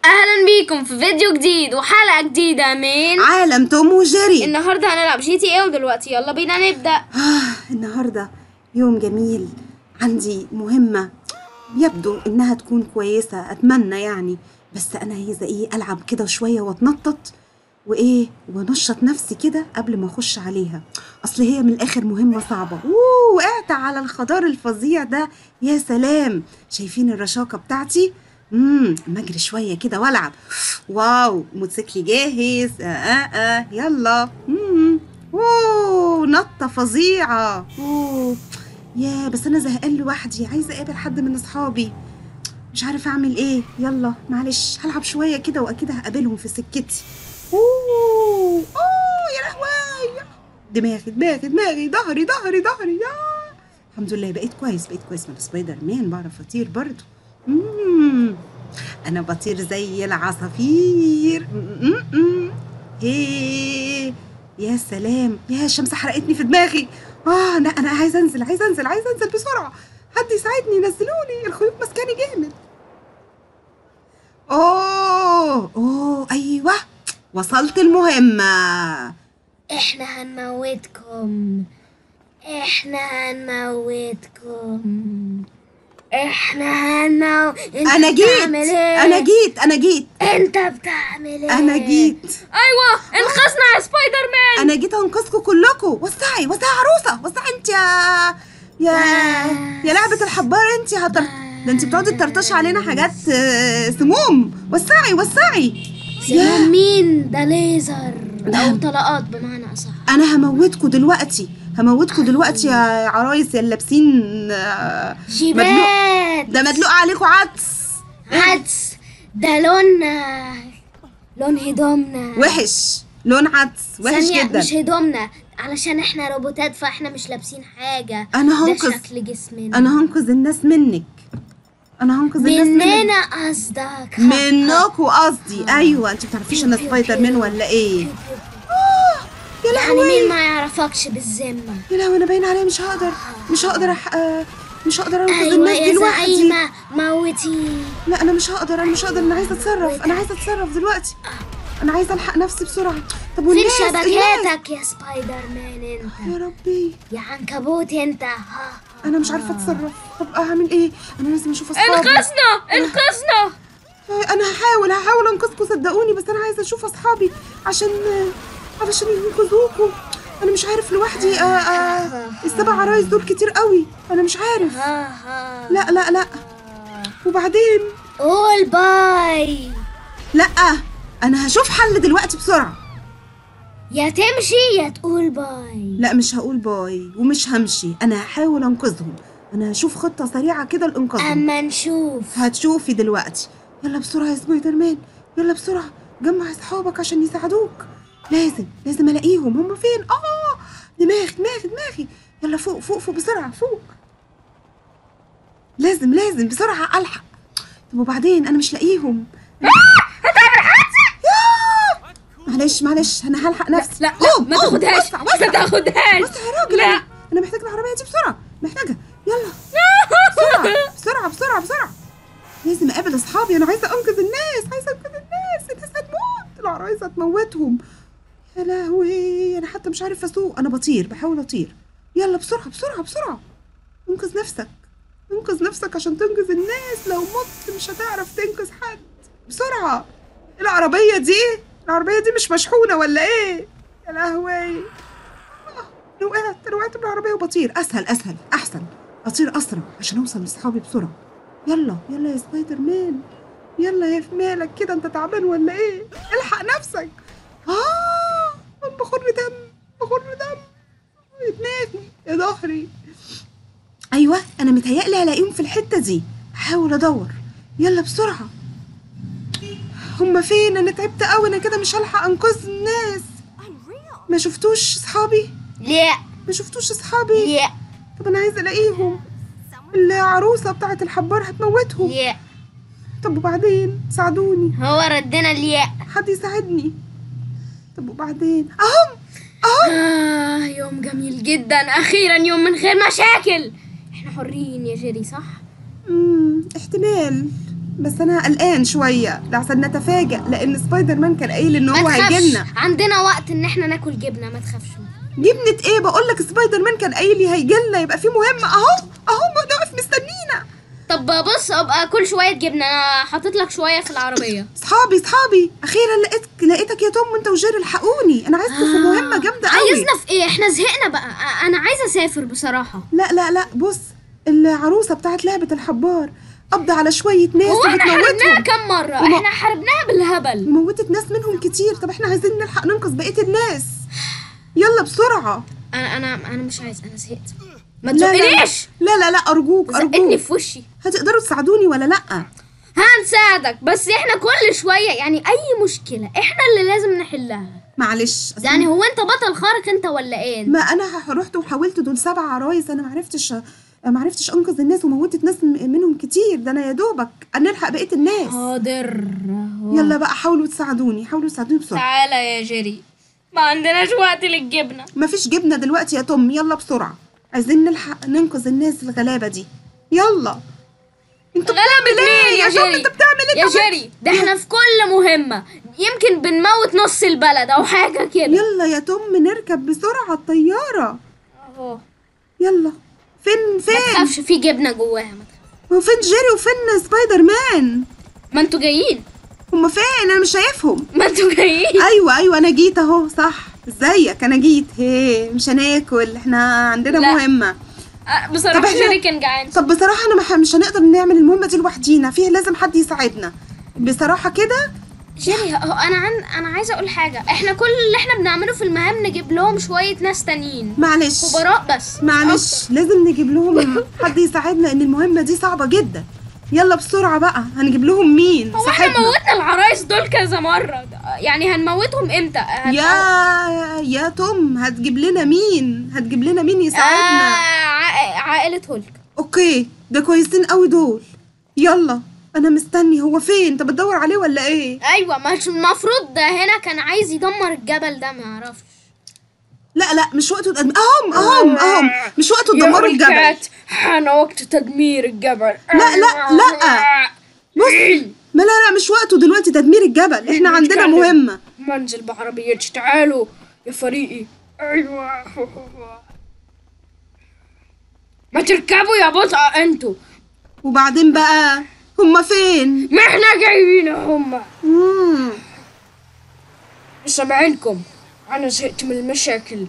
اهلا بيكم في فيديو جديد وحلقة جديدة من عالم توم وجيري النهاردة هنلعب جي تي ايه ودلوقتي يلا بينا نبدأ آه النهارده يوم جميل عندي مهمة يبدو انها تكون كويسة اتمنى يعني بس انا عايزة ايه العب كده شوية واتنطط وايه ونشط نفسي كده قبل ما اخش عليها اصل هي من الاخر مهمة صعبة اوه وقعت على الخضار الفظيع ده يا سلام شايفين الرشاقة بتاعتي امم أما اجري شوية كده والعب واو موتوسيكلي جاهز آه آه آه يلا امم اوه نطة فظيعة اوه يا بس انا زهقان لوحدي عايزة اقابل حد من اصحابي مش عارفة اعمل ايه يلا معلش هلعب شوية كده واكيد هقابلهم في سكتي اوه اوه يا لهوي دماغي دماغي دماغي ظهري ظهري ظهري يا الحمد لله بقيت كويس بقيت كويس من سبايدر مان بعرف اطير برضه مم. انا بطير زي العصافير مم. مم. هي يا سلام يا الشمس حرقتني في دماغي اه لا انا عايزه انزل عايزه انزل عايزه انزل بسرعه حد يساعدني نزلوني الخيوط ماسكاني جامد اوه اوه ايوه وصلت المهمه احنا هنموتكم احنا هنموتكم احنا هنموت انت انا جيت بتعمل ايه؟ انا جيت انا جيت انت بتعمل ايه انا جيت ايوه انقذنا يا سبايدر مان انا جيت انقذكم كلكم وسعي وسعي يا عروسه وسعي انت يا يا يا لعبه الحبار انت هتر ده انت بتقعدي تطرطشي علينا حاجات آه، سموم وسعي وسعي سلام مين ده ليزر او طلقات بمعنى اصح انا هموتكم دلوقتي هموتكم دلوقتي يا عرايس يا اللي لابسين آه، مدلوق جيبات ده مدلوق عليكم عدس عدس ده لون لون هدومنا وحش لون عدس وحش ثانية جدا مش هدومنا علشان احنا روبوتات فاحنا مش لابسين حاجة أنا ده هنقذ- شكل جسمنا انا هنقذ الناس منك انا هنقذ الناس منك مننا قصدك منكوا قصدي ايوه انت بتعرفيش انا سبايدر مان ولا ايه يا يعني لهوي مين ما يعرفكش بالذمة يا لهوي انا باين عليا مش هقدر مش هقدر أح... آه، مش هقدر انقذ ايوه الناس دي يا لوحدي زعيمة موتي لا انا مش هقدر انا مش هقدر انا عايزه اتصرف انا عايزه اتصرف دلوقتي انا عايزه الحق نفسي بسرعه طب فين والناس الناس شبكاتك يا سبايدر مان انت يا ربي يا عنكبوت انت ها انا مش عارفه اتصرف طب اعمل ايه انا لازم اشوف اصحابي انقذنا انقذنا انا هحاول هحاول انقذكم صدقوني بس انا عايزه اشوف اصحابي عشان علشان ينقذوكم انا مش عارف لوحدي آه آه السبع عرايس دول كتير قوي انا مش عارف ها ها لا لا لا وبعدين قول باي لا انا هشوف حل دلوقتي بسرعه يا تمشي يا تقول باي لا مش هقول باي ومش همشي انا هحاول انقذهم انا هشوف خطه سريعه كده لانقاذهم اما نشوف هتشوفي دلوقتي يلا بسرعه يا سبايدر مان يلا بسرعه جمع اصحابك عشان يساعدوك لازم لازم الاقيهم هم فين اه دماغي دماغي دماغي يلا فوق فوق فوق بسرعه فوق لازم لازم بسرعه الحق طب وبعدين انا مش لاقيهم ياه! معلش معلش انا هلحق نفسي لا قوم، ما قوم، تاخدهاش وسع، ما وسع. تاخدهاش بص يا راجل لا. انا انا محتاجه العربيه دي بسرعه محتاجه يلا بسرعه بسرعه بسرعه بسرعه لازم اقابل اصحابي انا عايزه انقذ الناس عايزه انقذ الناس الناس هتموت العرايس هتموتهم يا لهوي انا حتى مش عارف اسوق انا بطير بحاول اطير يلا بسرعه بسرعه بسرعه انقذ نفسك انقذ نفسك عشان تنقذ الناس لو مت مش هتعرف تنقذ حد بسرعه العربيه دي العربيه دي مش مشحونه ولا ايه يا لهوي انا وقعت انا وقعت من العربيه وبطير اسهل اسهل احسن اطير اسرع عشان اوصل لاصحابي بسرعه يلا يلا يا سبايدر مان يلا يا في مالك كده انت تعبان ولا ايه الحق نفسك اه بخر دم بخر دم يا دماغي يا ظهري ايوه انا متهيألي هلاقيهم في الحته دي هحاول ادور يلا بسرعه هما فين انا تعبت قوي انا كده مش هلحق انقذ الناس ما شفتوش اصحابي لا ما شفتوش اصحابي لا طب انا عايزه الاقيهم العروسه بتاعت الحبار هتموتهم لا طب وبعدين ساعدوني هو ردنا الياء حد يساعدني طب وبعدين اهم اهم آه يوم جميل جدا أخيرا يوم من غير مشاكل احنا حرين يا جيري صح؟ امم احتمال بس انا قلقان شويه لحسن نتفاجئ لان سبايدر مان كان قايل ان ما هو تخافش هيجيلنا عندنا وقت ان احنا ناكل جبنه ما تخافش جبنه ايه بقول لك سبايدر مان كان قايل لي هيجيلنا يبقى في مهمه اهو اهو واقف مستنينا طب بص ابقى كل شويه جبنه انا حاطط لك شويه في العربيه صحابي صحابي اخيرا لقيت لقيتك يا توم وانت وجيري الحقوني انا عايزكم في مهمه جامده قوي عايزنا في ايه احنا زهقنا بقى أ- انا عايزه اسافر بصراحه لا لا لا بص العروسه بتاعت لعبه الحبار قبض على شويه ناس هو احنا حاربناها وبتموتهم كام مره وما- احنا حاربناها بالهبل وموتت ناس منهم كتير طب احنا عايزين نلحق ننقذ بقيه الناس يلا بسرعه انا انا انا مش عايز انا زهقت ما لا لا لا تزقنيش لا لا لا ارجوك زقتني ارجوك في وشي هتقدروا تساعدوني ولا لا هنساعدك بس احنا كل شويه يعني اي مشكله احنا اللي لازم نحلها معلش أصل يعني هو انت بطل خارق انت ولا ايه ما انا ح- رحت وحاولت دول سبع عرايس انا معرفتش معرفتش انقذ الناس وموتت ناس م- منهم كتير ده انا يا دوبك انا الحق بقيه الناس حاضر يلا بقى حاولوا تساعدوني حاولوا تساعدوني بسرعه تعالى يا جيري ما عندناش وقت للجبنه مفيش جبنه دلوقتي يا توم يلا بسرعه عايزين نلحق ننقذ الناس الغلابه دي يلا انت غلبة بتعمل ايه مين يا يا توم جيري انت بتعمل ايه يا طب- جيري ده احنا في كل مهمة يمكن بنموت نص البلد او حاجة كده يلا يا توم نركب بسرعه الطياره اهو يلا فين ما فين تخافش في جبنة جواها ما تخافش وفين جيري وفين سبايدر مان ما انتوا جايين هما فين انا مش شايفهم ما انتوا جايين ايوه ايوه انا جيت اهو صح ازيك انا جيت هي مش هناكل احنا عندنا لا. مهمه أه، بصراحة طب احنا- جيري كان جعان طب بصراحه انا مح- مش هنقدر نعمل المهمه دي لوحدينا فيه لازم حد يساعدنا بصراحه كده جيري هو انا عن... انا عايزة اقول حاجة احنا كل اللي احنا بنعمله في المهام نجيب لهم شوية ناس تانيين معلش خبراء بس معلش لازم نجيب لهم حد يساعدنا ان المهمه دي صعبه جدا يلا بسرعه بقى هنجيب لهم مين هو احنا صاحبنا موتنا العرايس دول كذا مرة يعني هنموتهم امتى هن- يا يا توم هتجيب لنا مين هتجيب لنا مين آه يساعدنا ع- عائلة هولك اوكي ده كويسين قوي دول يلا انا مستني هو فين انت بتدور عليه ولا ايه ايوه مش المفروض ده هنا كان عايز يدمر الجبل ده ما يعرفش لا لا مش وقته تقدم اهم اهم اهم مش وقته تدمروا الجبل حان وقت تدمير الجبل لا لا لا بص ما لا لا مش وقته دلوقتي تدمير الجبل احنا عندنا نتكلم. مهمة منزل بعربيتي تعالوا يا فريقي ايوه ما تركبوا يا بطأ انتوا وبعدين بقى هما فين ما احنا جايين هم مم. سامعينكم انا زهقت من المشاكل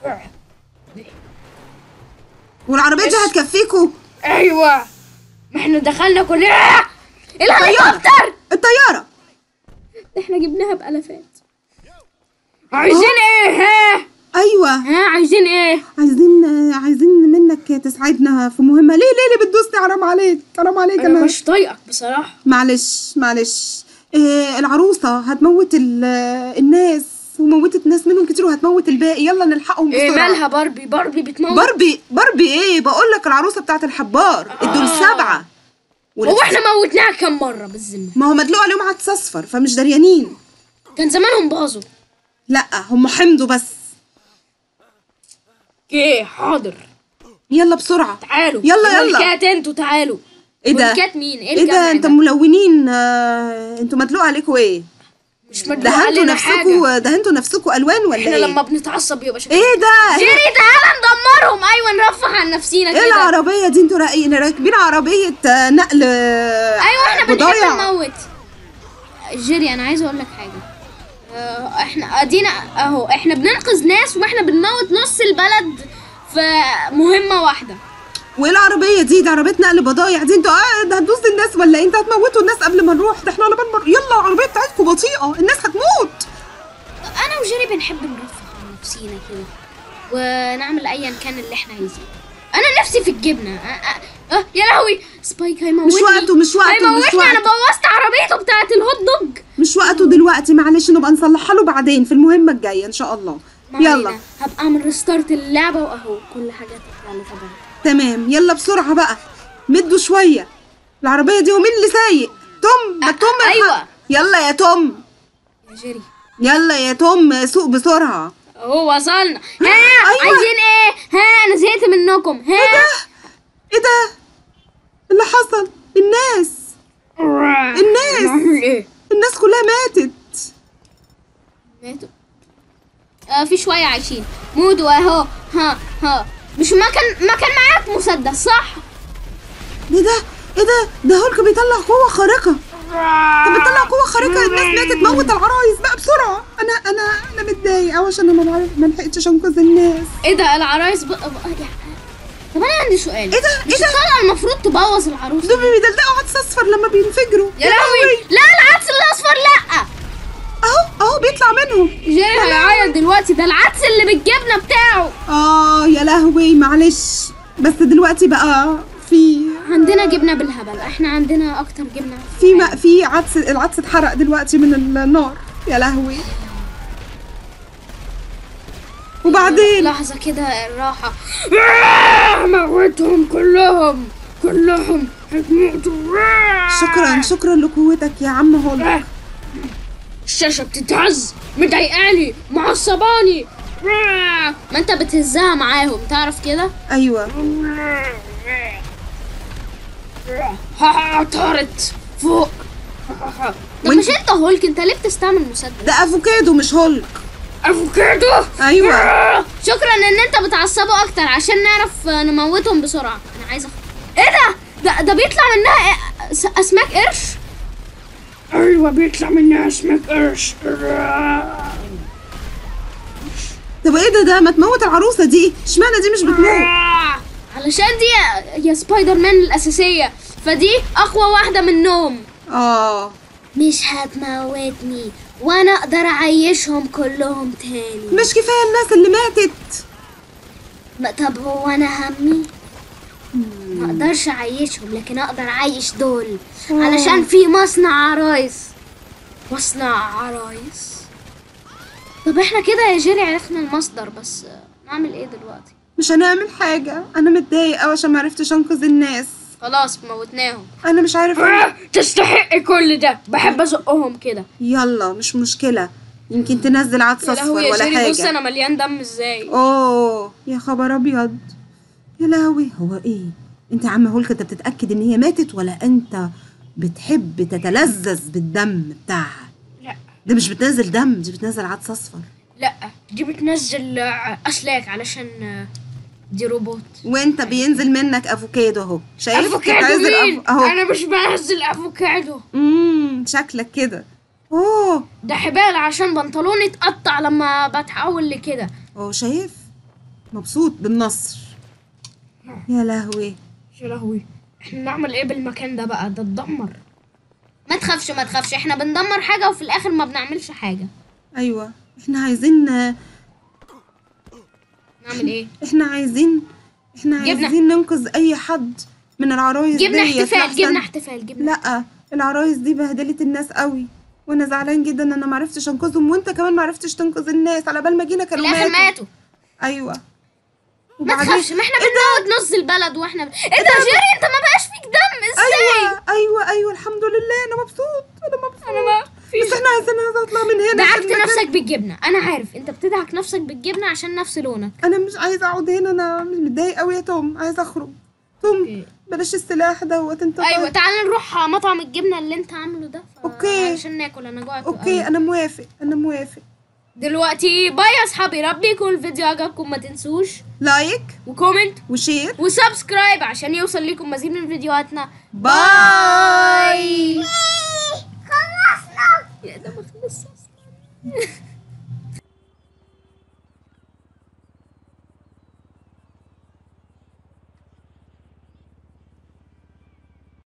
والعربية دي هتكفيكوا ايوه ما احنا دخلنا كلنا الهليكوبتر الطيارة احنا جبناها بالافات عايزين ايه ها ايوه ها عايزين ايه عايزين عايزين منك تساعدنا في مهمة ليه ليه ليه بتدوسني حرام عليك حرام عليك انا انا مش طايقك بصراحه معلش معلش إيه العروسة هتموت ال- الناس وموتت ناس منهم كتير وهتموت الباقي يلا نلحقهم ايه بسرعة مالها باربي باربي بتموت باربي باربي ايه بقول لك العروسة بتاعت الحبار دول سبعة هو احنا موتناها كم مره بالذمه ما هو مدلوق عليهم عدس اصفر فمش دريانين كان زمانهم باظوا لا هم حمضوا بس ايه حاضر يلا بسرعة تعالوا يلا، يلا. ملكات انتوا تعالوا ايه ده ملكات مين ايه ايه ده الجمع انت ملونين آه، انتوا مدلوق عليكم ايه مش مدلوق دهنتوا علينا حاجه نفسكوا دهنتوا نفسكوا الوان ولا احنا ايه لما بنتعصب يبقى شكلنا ايه ده جيري تعالى ندمرهم ايوه نرفه عن نفسينا ايه كده العربية دي انتوا رايقين راكبين عربية آه، نقل آه، ايوه احنا بنحب بضايع نموت جيري انا عايزه اقول لك حاجه آه، احنا ادينا اهو احنا بننقذ ناس واحنا بنموت نص البلد في مهمه واحده وايه العربية دي ده عربية نقل بضايع دي انتوا اه ده هتدوسوا الناس ولا ايه انتوا هتموتوا الناس قبل ما نروح ده احنا على بال ما- يلا العربية بتاعتكم بطيئة الناس هتموت انا وجيري بنحب نرفه عن نفسينا كده ونعمل ايا كان اللي احنا عايزينه انا نفسي في الجبنه أه أه أه يا لهوي سبايك هيموتني مش وقته، مش وقته، مش هيموتني انا وقته. بوظت عربيته بتاعت الهوت دوج مش وقته دلوقتي معلش نبقى نصلحها له بعدين في المهمة الجاية ان شاء الله ما علينا. يلا هبقى اعمل ريستارت اللعبه واهو كل حاجه ترجع لطبعا تمام يلا بسرعة بقى مدوا شوية العربية دي ومين اللي سايق توم ما أ- توم أ- يلحق. أيوة. يلا يا توم يا جيري يلا يا توم سوق بسرعة اهو وصلنا ها أيوة. عايزين ايه ها انا زهقت منكم ها ايه ده ايه ده اللي حصل الناس الناس. نعمل ايه الناس كلها ماتت ماتوا آه في شوية عايشين مودوا اهو ها ها مش ما كان ما كان معاك مسدس صح؟ ايه ده ايه ده ده هولك بيطلع قوة خارقة طب بيطلع قوة خارقة الناس ماتت موت العرايس بقى بسرعة انا انا انا متضايق أوي عشان انا ما بعرف- ما لحقتش انقذ الناس ايه ده العرايس ب... ب... يعني- طب انا عندي سؤال ايه ده مش ايه ده الطلقة المفروض تبوظ العروس دول بيدلدقوا عدس اصفر لما بينفجروا يا لهوي لا العدس الاصفر لا اهو اهو بيطلع منهم جيري هيعيط دلوقتي ده العدس اللي بالجبنة بتاعه اه يا لهوي معلش بس دلوقتي بقى في عندنا جبنة بالهبل احنا عندنا اكتر جبنة في ما في عدس العدس اتحرق دلوقتي من النار يا لهوي وبعدين لحظة كده الراحة موتهم كلهم كلهم هتموتوا شكرا شكرا لقوتك يا عم هولك الشاشة بتتهز مضايقاني معصباني ما انت بتهزها معاهم تعرف كده ايوه ها طارت فوق طب وانت- مش انت هولك انت ليه بتستعمل مسدس ده افوكادو مش هولك افوكادو ايوه شكرا ان انت بتعصبه اكتر عشان نعرف نموتهم بسرعه انا عايزه أخ... ايه ده ده ده بيطلع منها إيه؟ س- اسماك قرش ايوه بيطلع منها اسماك قرش طب ايه ده ده ما تموت العروسه دي اشمعنى دي مش بتموت علشان دي يا سبايدر مان الاساسيه فدي اقوى واحده منهم اه مش هتموتني وانا اقدر اعيشهم كلهم تاني مش كفايه الناس اللي ماتت ما- طب هو انا همي ما اقدرش اعيشهم لكن اقدر اعيش دول علشان في مصنع عرايس مصنع عرايس طب احنا كده يا جيري عرفنا المصدر بس نعمل ايه دلوقتي مش هنعمل حاجه انا متضايق قوي عشان ما عرفتش انقذ الناس خلاص موتناهم انا مش عارف تستحق كل ده بحب ازقهم كده يلا مش مشكله يمكن تنزل عدس يا اصفر لهوي يا ولا جيري بص حاجه انا مليان دم ازاي اوه يا خبر ابيض يا لهوي هو ايه انت يا عم هولك انت بتتاكد ان هي ماتت ولا انت بتحب تتلذذ بالدم بتاعها لا ده مش بتنزل دم دي بتنزل عدس اصفر لا دي بتنزل آه، اسلاك علشان آه، دي روبوت وانت بينزل منك افوكادو اهو شايف افوكادو بتنزل مين أف- اهو انا مش بنزل افوكادو امم شكلك كده اوه ده حبال عشان بنطلوني اتقطع لما بتحول لكده اوه شايف مبسوط بالنصر يا لهوي يا لهوي احنا نعمل ايه بالمكان ده بقى ده اتدمر ما تخافش ما تخافش احنا بندمر حاجة وفي الاخر ما بنعملش حاجة ايوه احنا عايزين نعمل ايه احنا عايزين احنا جبنة. عايزين ننقذ اي حد من العرايس جبنا ديت احتفال لحسن- جبنا احتفال جبنا لا العرايس دي بهدلت الناس قوي وانا زعلان جدا ان انا معرفتش انقذهم وانت كمان معرفتش تنقذ الناس على بال ما جينا في كانوا الاخر ماتوا ماتوا ايوه ما وبعدين- تخافش ما احنا بنموت نص البلد واحنا ب... ايه ده يا جيري انت ما بقاش فيك دم ازاي ايوه ايوه ايوه الحمد لله انا مبسوط انا مبسوط انا ما بس احنا عايزين نطلع من هنا دعكت عشان المكان- نفسك بالجبنة انا عارف انت بتدعك نفسك بالجبنة عشان نفس لونك انا مش عايزه اقعد هنا انا مش متضايق قوي يا توم عايزه اخرج توم أوكي. بلاش السلاح دوت انت ايوه طيب. تعالى نروح مطعم الجبنة اللي انت عامله ده ف- أوكي. عشان ناكل انا جوعت اوكي قوي. انا موافق انا موافق دلوقتي باي يا اصحابي ربي يكون الفيديو عجبكم ما تنسوش لايك وكومنت وشير وسبسكرايب عشان يوصل لكم مزيد من فيديوهاتنا باي خلصنا يا ده ما خلصش اصلا